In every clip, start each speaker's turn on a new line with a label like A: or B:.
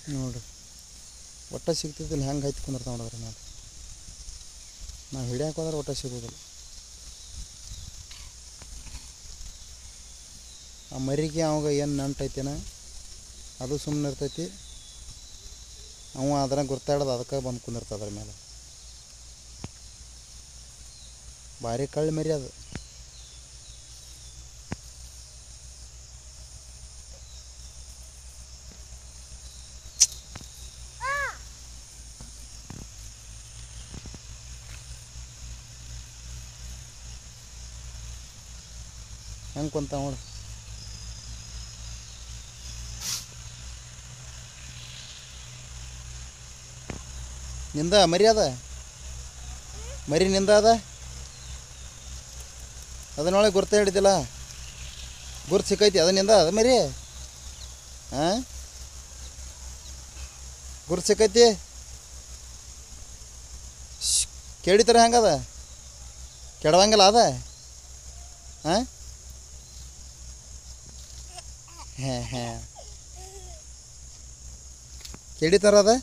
A: ನೋಡ್ರಿ ಒಟ್ಟ ಸಿಗ್ತಿದ್ದಿಲ್ಲ ಹೆಂಗೆ ಹೈತ್ ಕುಂದಿರ್ತಾವ ನೋಡ್ರಿ ನಾವು ನಾವು ಹಿಡಿಯಕ್ಕೆ ಹೋದ್ರೆ ಒಟ್ಟ ಸಿಗೋದಿಲ್ಲ ಆ ಮರಿಗೆ ಅವಾಗ ಏನು ನಂಟೈತೇನ ಅದು ಸುಮ್ಮನೆ ಇರ್ತೈತಿ ಅವ ಅದನ್ನ ಗುರ್ತಾಡೋದು ಅದಕ್ಕೆ ಬಂದು ಕುಂದಿರ್ತದೆ ಅದ್ರ ಮೇಲೆ ಭಾರಿ ಕಳ್ಳ ಮರಿ ಅದು ಹೆಂಗೆ ಕುಂತ ನೋಡು ನಿಂದ ಮರಿ ಅದ ಮರಿ ನಿಂದ ಅದ ಅದನ್ನೊಳಗೆ ಗುರ್ತ ಹಿಡಿದಿಲ್ಲ ಗುರ್ತು ಸಿಕ್ಕೈತಿ ಅದನ್ನಿಂದ ಅದ ಮರಿ ಹಾಂ ಗುರ್ತು ಸಿಕ್ಕೈತಿ ಶ್ಶ್, ಕೇಳಿತರ ಹೆಂಗದ ಕೆಡವಂಗಿಲ್ಲ ಅದ ಹಾಂ ಹ್ಞೂ ಹ್ಞೂ ಕೇಳಿತಾರ ಅದ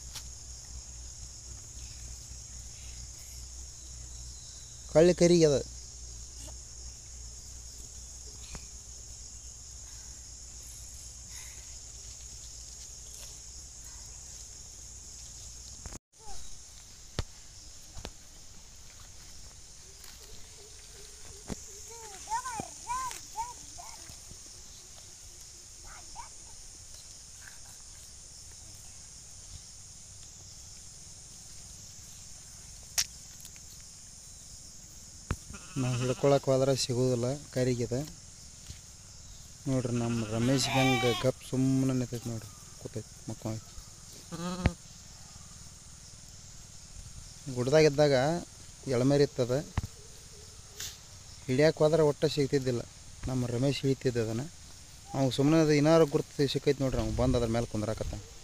A: ಕಳ್ಳಿ ಕರಿಗೆ ಅದ ನಾವು ಹಿಡ್ಕೊಳಕ್ಕೆ ಹೋದ್ರೆ ಸಿಗೋದಿಲ್ಲ ಕರಿಗಿದೆ ನೋಡ್ರಿ ನಮ್ಮ ರಮೇಶ್ ಹಂಗೆ ಗಪ್ ಸುಮ್ಮನೆ ನಿಂತೈತಿ ನೋಡ್ರಿ ಕೂತೈತಿ ಮಕ್ಕೊಂಡೈತಿ ಗುಡ್ದಾಗಿದ್ದಾಗ ಎಳಮೇರಿ ಇತ್ತದ ಹಿಡಿಯಕ್ಕೆ ಹೋದ್ರೆ ಒಟ್ಟು ಸಿಗ್ತಿದ್ದಿಲ್ಲ ನಮ್ಮ ರಮೇಶ್ ಹಿಡಿತಿದ್ದ ಅದನ್ನು ಅವ್ನು ಸುಮ್ಮನೆ ಅದು ಏನಾರು ಗುರ್ತು ಸಿಕ್ಕೈತಿ ನೋಡ್ರಿ ಅವ್ನು ಬಂದು ಅದ್ರ ಮೇಲೆ ಕುಂದ್ರಾಕತ್ತ